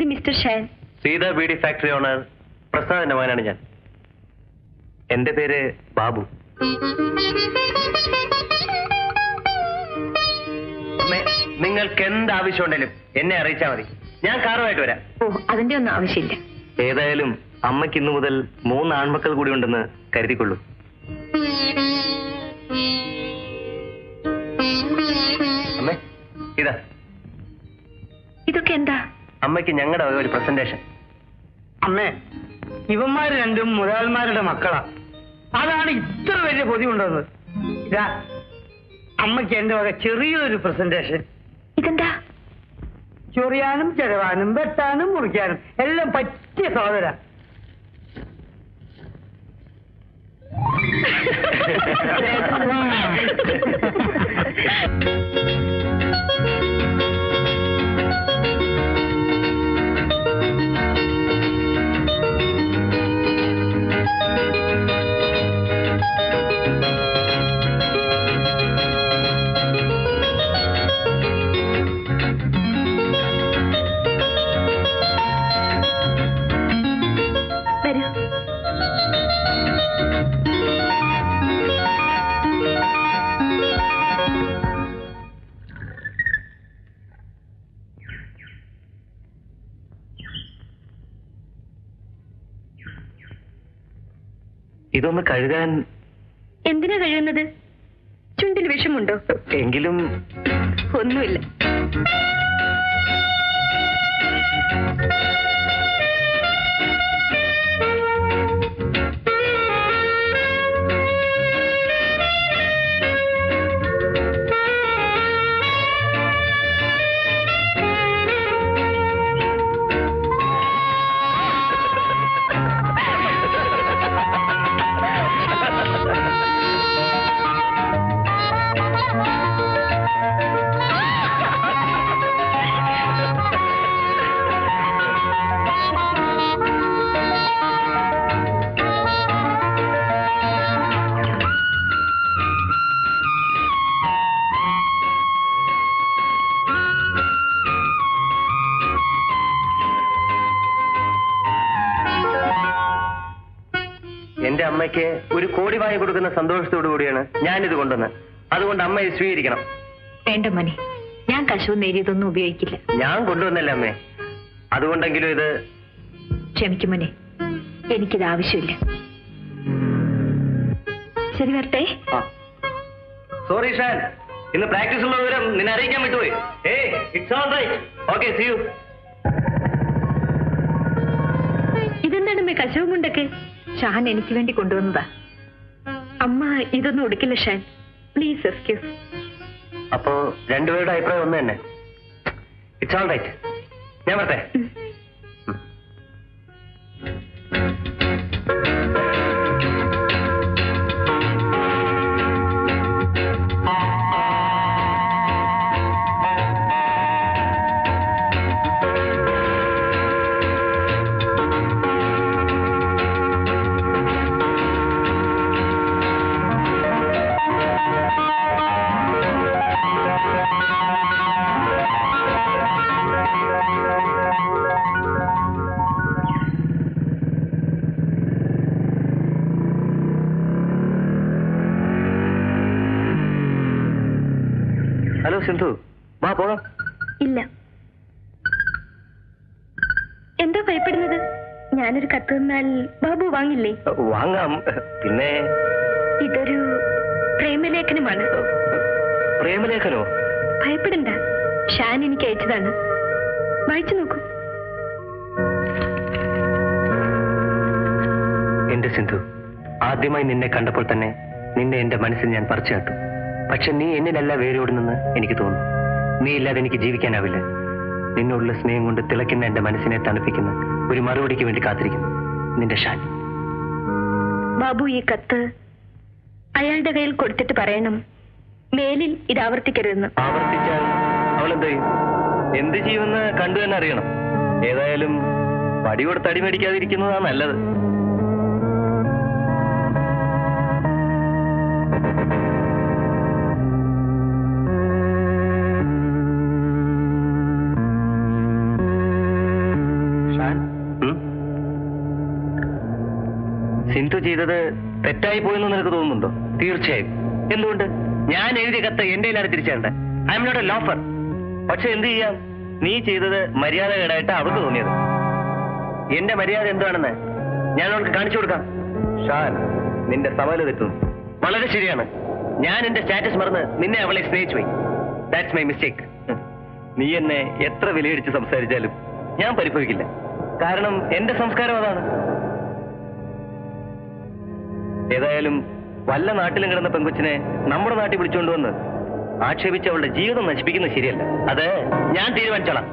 ഇത് mister Shan Seetha Beedi factory owner പ്രസാദിന്റെ മകനാണ് ഞാൻ എന്റെ പേര് ബാബു അമ്മേ, നിങ്ങൾക്ക് എന്ത് ആവശ്യമുണ്ടെങ്കിലും എന്നെ അറിയിച്ചാൽ മതി ഞാൻ കാറുമായിട്ട് വരാം ഓ അതിന്റെ ഒന്നും ആവശ്യമില്ല ഏതായാലും അമ്മയ്ക്ക് ഇന്നു മുതൽ മൂന്ന് ആൺമക്കൾ കൂടി ഉണ്ടെന്ന് കരുതിക്കൊള്ളൂ അമ്മേ ഇതാ ഇതൊക്കെ എന്താ അമ്മയ്ക്ക് ഞങ്ങളുടെ വക ഒരു പ്രസന്റേഷൻ അമ്മേ ഇവന്മാര് രണ്ടും മുതലാളിമാരുടെ മക്കളാ അതാണ് ഇത്ര വലിയ പൊതി കൊണ്ടുവന്നത് ഇതാ അമ്മയ്ക്ക് എന്റെ വക ചെറിയൊരു പ്രസന്റേഷൻ ഇതെന്താ ചൊറിയാനും ചെലവാനും വെട്ടാനും മുറിക്കാനും എല്ലാം പറ്റിയ സഹോദര വരൂ ഇതൊന്ന് കഴുകാൻ എന്തിനാ കഴിയുന്നത് ചുണ്ടിൽ വിഷമുണ്ടോ എങ്കിലും ഒന്നുമില്ല എന്റെ അമ്മയ്ക്ക് ഒരു കോടി വാങ്ങി കൊടുക്കുന്ന സന്തോഷത്തോടു കൂടിയാണ് ഞാനിത് കൊണ്ടുവന്നത് അതുകൊണ്ട് അമ്മ ഇത് സ്വീകരിക്കണം വേണ്ട മോനെ ഞാൻ കശുവും നേരിയതൊന്നും ഉപയോഗിക്കില്ല ഞാൻ കൊണ്ടുവന്നല്ലേ അമ്മേ അതുകൊണ്ടെങ്കിലും ഇത് ക്ഷമിക്കും മോനെ എനിക്കിത് ആവശ്യമില്ല ശരി വരട്ടെ സോറി ഷാൻ ഇന്ന് പ്രാക്ടീസ് ഉള്ള വിവരം നിന്നെ അറിയിക്കാൻ വിട്ടുപോയി ഏ it's all right okay see you ഇതെന്താണ് മേ കശവും കൊണ്ടൊക്കെ ഷാൻ എനിക്ക് വേണ്ടി കൊണ്ടുവന്നതാ അമ്മ ഇതൊന്നും ഉടുക്കില്ല ഷാൻ പ്ലീസ് എക്സ്ക്യൂസ് അപ്പോ രണ്ടുപേരുടെ അഭിപ്രായം ഒന്ന് തന്നെ ഇറ്റ്സ് ഓൾ റൈറ്റ് ഞാൻ വരട്ടെ ഹലോ സിന്ധു വാ പോകാം ഇല്ല എന്താ ഭയപ്പെടുന്നത് ഞാനൊരു കത്ത് തന്നാൽ ബാബു വാങ്ങില്ലേ വാങ്ങാം പിന്നെ ഇതൊരു പ്രേമലേഖനമാണ് പ്രേമലേഖനോ ഭയപ്പെടണ്ട ഷാൻ എനിക്ക് അയച്ചതാണ് വായിച്ചു നോക്കൂ എന്റെ സിന്ധു ആദ്യമായി നിന്നെ കണ്ടപ്പോൾ തന്നെ നിന്നെ എന്റെ മനസ്സിൽ ഞാൻ പറിച്ചു നട്ടു പക്ഷെ നീ എന്നിലല്ല വേരോടുന്നെന്ന് എനിക്ക് തോന്നുന്നു നീ ഇല്ലാതെ എനിക്ക് ജീവിക്കാനാവില്ല നിന്നോടുള്ള സ്നേഹം കൊണ്ട് തിളയ്ക്കുന്ന എന്റെ മനസ്സിനെ തണുപ്പിക്കുന്ന ഒരു മറുപടിക്ക് വേണ്ടി കാത്തിരിക്കുന്നു നിന്റെ ഷാൻ ബാബു ഈ കത്ത് അയാളുടെ കയ്യിൽ കൊടുത്തിട്ട് പറയണം മേലിൽ ഇത് ആവർത്തിക്കരുതെന്ന് ആവർത്തിച്ചാൽ അവൾ എന്ത് ചെയ്യും എന്ത് ചെയ്യുമെന്ന് കണ്ടു തന്നെ അറിയണം ഏതായാലും പടി കൊടുത്ത് അടി മേടിക്കാതിരിക്കുന്നതാ നല്ലത് സിന്ധു ചെയ്തത് തെറ്റായി പോയെന്ന് നിനക്ക് തോന്നുന്നുണ്ടോ തീർച്ചയായും എന്തുകൊണ്ട് ഞാൻ എഴുതിയ കത്ത് എന്റെ കയ്യിലാണ് തിരിച്ചേണ്ട I am not a loafer പക്ഷെ എന്ത് ചെയ്യാം നീ ചെയ്തത് മര്യാദകേടായിട്ട് അവൾക്ക് തോന്നിയത് എന്റെ മര്യാദ എന്താണെന്ന് ഞാൻ അവൾക്ക് കാണിച്ചു കൊടുക്കാം ഷാൻ നിന്റെ സവാല് തെറ്റുന്നു വളരെ ശരിയാണ് ഞാൻ എന്റെ സ്റ്റാറ്റസ് മറന്ന് നിന്നെ അവളെ സ്നേഹിച്ചു പോയി ദാറ്റ്സ് മൈ മിസ്റ്റേക്ക് നീ എന്നെ എത്ര വിലയിടിച്ച് സംസാരിച്ചാലും ഞാൻ പരിഭവിക്കില്ല കാരണം എന്റെ സംസ്കാരം അതാണ് ഏതായാലും വല്ല നാട്ടിലും കിടന്ന പെങ്കൊച്ചിനെ നമ്മുടെ നാട്ടിൽ വിളിച്ചുകൊണ്ടുവന്ന് ആക്ഷേപിച്ച് അവളുടെ ജീവിതം നശിപ്പിക്കുന്നത് ശരിയല്ല അത് ഞാൻ തീരുമാനിച്ചോളാം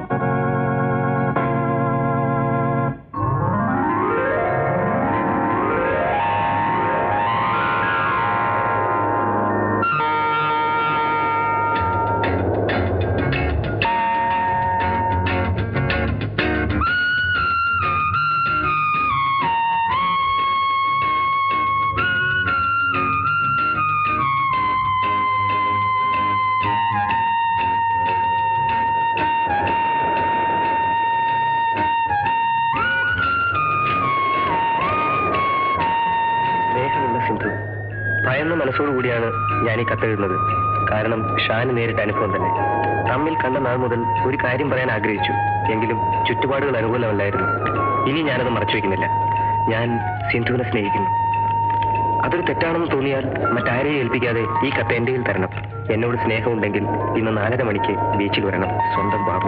സ്നേഹമുള്ള സിന്ധു ഭയന്ന മനസ്സോടുകൂടിയാണ് ഞാൻ ഈ കത്തെഴുതുന്നത് കാരണം ഷാന് നേരിട്ട അനുഭവം തന്നെ തമ്മിൽ കണ്ട നാൾ മുതൽ ഒരു കാര്യം പറയാൻ ആഗ്രഹിച്ചു എങ്കിലും ചുറ്റുപാടുകൾ അനുകൂലമല്ലായിരുന്നു ഇനി ഞാനത് മറച്ചു വെക്കുന്നില്ല ഞാൻ സിന്ധുവിനെ സ്നേഹിക്കുന്നു അതൊരു തെറ്റാണെന്ന് തോന്നിയാൽ മറ്റാരെയും ഏൽപ്പിക്കാതെ ഈ കത്ത് എന്റെ കയ്യിൽ തരണം എന്നോട് സ്നേഹമുണ്ടെങ്കിൽ ഇന്ന് നാലര മണിക്ക് ബീച്ചിൽ വരണം സ്വന്തം ബാബു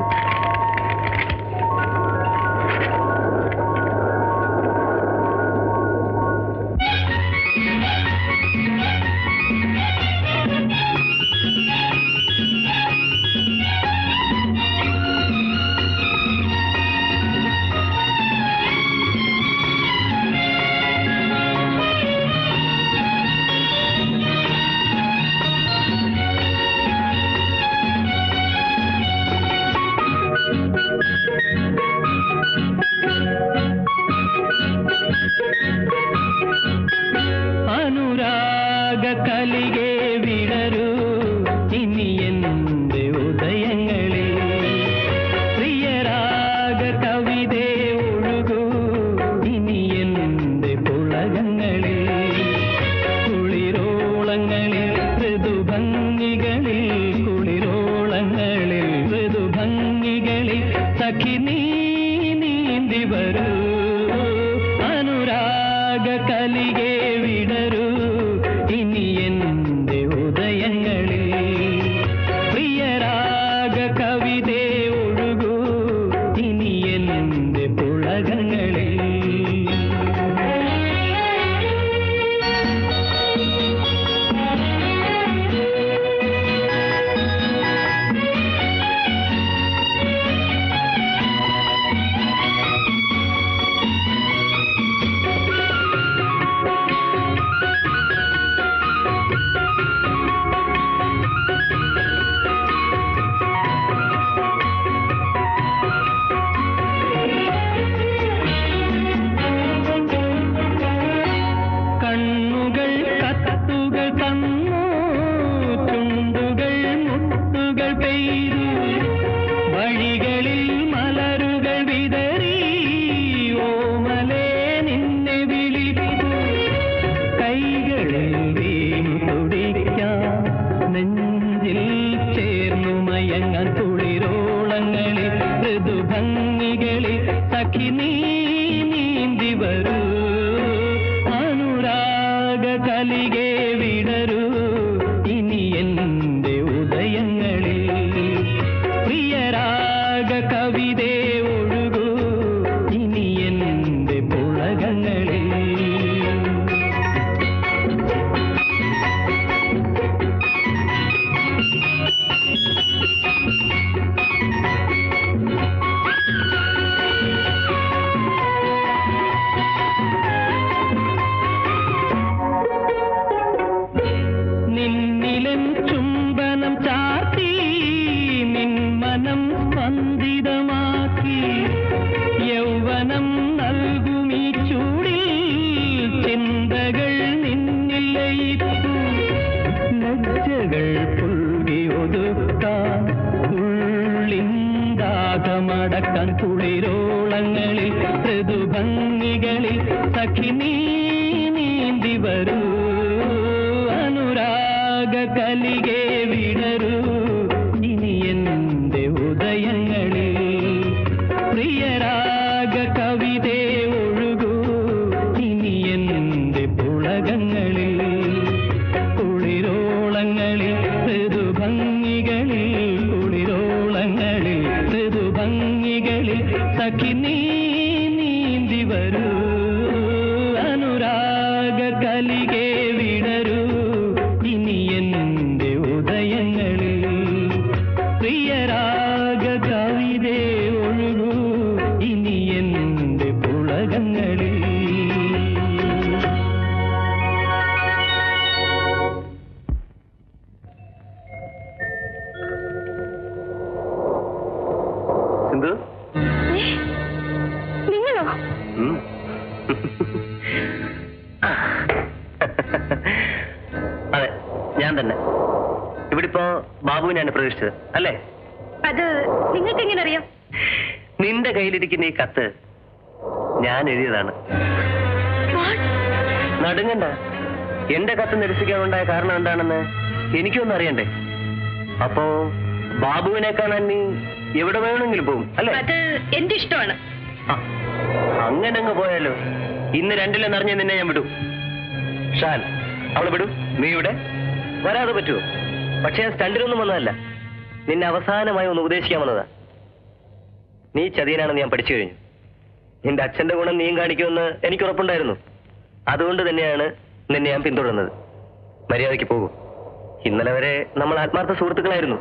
അനുരാഗ കലികെ വിടരൂ ഇനി എന്റെ ഉദയങ്ങളിൽ പ്രിയരാഗ കവിതേ ഒഴുകൂ ഇനി എന്റെ പുളകങ്ങളിൽ കുളിരോളങ്ങളിൽ ഋതുഭംഗികളിൽ കുളിരോളങ്ങളിൽ ഋതുഭംഗികളിൽ സഖി നീ നീന്തി വരൂ അനുരാഗ കലികെ വിടരൂ ഇനി എന്റെ ഉദയങ്ങളിൽ പ്രിയരാഗ കവിതേ ഒഴുകൂ ഇനി എന്റെ പുളകങ്ങളിൽ കണ്ണുകൾ കത്തുകൾ തന്നു ചുണ്ടുകൾ മുട്ടുകൾ പെയ്തു വഴികളിൽ മലരുകൾ വിതറി ഓമലേ നിന്നെ വിളിച്ചു കൈകളിൽ വീണു തുടിക്കാം നെഞ്ചിൽ ചേർന്നു മയങ്ങാൻ തുളിരോളങ്ങളിൽ ഋതുഭംഗികളിൽ സഖി നീ നീന്തി വരൂ അനുരാഗ കലികെ വിടരൂ ഇനി എന്റെ ഉദയങ്ങളിൽ പ്രിയരാഗ കവിതേ ഒഴുകൂ ഇനി എന്റെ പുളകങ്ങളിൽ നിന്നിലൻ ചുംബനം ചാർത്തി നിൻ മനം സ്പന്ദിതമാക്കി യൗവനം നൽകുമീ ചൂടിൽ ചിന്തകൾ നിന്നിൽ ലയിച്ചു ലജ്ജകൾ പുൽകി ഒതുക്കാൻ ഉള്ളിന്താകമടക്കാൻ കുളിരോളങ്ങളിൽ ഋതുഭംഗികളിൽ സഖി നീ നീന്തി വരൂ അനുരാഗ കലികെ വിടരൂ ഇനി എന്റെ ഉദയങ്ങളിൽ പ്രിയരാഗ കവിതേ ഒഴുകൂ ഇനി എന്റെ പുളകങ്ങളിൽ കുളിരോളങ്ങളിൽ ഋതുഭംഗികളിൽ കുളിരോളങ്ങളിൽ ഋതുഭംഗികളിൽ സഖി നീ നീന്തി വരൂ അനുരാഗ കലികെ വിടരൂ ഇനി എന്റെ ഉദയങ്ങളിൽ പ്രിയരാഗ കവിതേ ഒഴുകൂ ഇനി എന്റെ പുളകങ്ങളിൽ സിന്ധു നിങ്ങളോ ഉം. അതെ ഞാൻ തന്നെ ഇവിടെ ഇപ്പോ ബാബുവിനെയാണ് പ്രവേശിച്ചത് അല്ലേ അത് നിങ്ങൾക്ക് എങ്ങനെ അറിയാം നിന്റെ കയ്യിലിരിക്കുന്ന ഈ കത്ത് ഞാൻ എഴുതിയതാണ് നടുങ്ങണ്ട എന്റെ കത്ത് നിരസിക്കാനുണ്ടായ കാരണം എന്താണെന്ന് എനിക്കൊന്നും അറിയണ്ടേ അപ്പോ ബാബുവിനെ കാണാൻ നീ എവിടെ വേണമെങ്കിലും പോകും അല്ലേ അത് എന്റെ ഇഷ്ടമാണ് ആ, അങ്ങനെ അങ്ങ് പോയാലോ ഇന്ന് രണ്ടിലും നിറഞ്ഞ നിന്നെ ഞാൻ വിടും ഷാൻ അവളെ വിടും നീ ഇവിടെ വരാതെ പറ്റുമോ പക്ഷെ ഞാൻ സ്റ്റണ്ടിലൊന്നും വന്നതല്ല നിന്നെ അവസാനമായി ഒന്ന് ഉപദേശിക്കാൻ വന്നതാ നീ ചതിയനാണെന്ന് ഞാൻ പഠിച്ചു കഴിഞ്ഞു നിന്റെ അച്ഛന്റെ ഗുണം നീയും കാണിക്കുമെന്ന് എനിക്ക് ഉറപ്പുണ്ടായിരുന്നു അതുകൊണ്ട് തന്നെയാണ് നിന്നെ ഞാൻ പിന്തുടർന്നത് മര്യാദയ്ക്ക് പോകും ഇന്നലെ വരെ നമ്മൾ ആത്മാർത്ഥ സുഹൃത്തുക്കളായിരുന്നു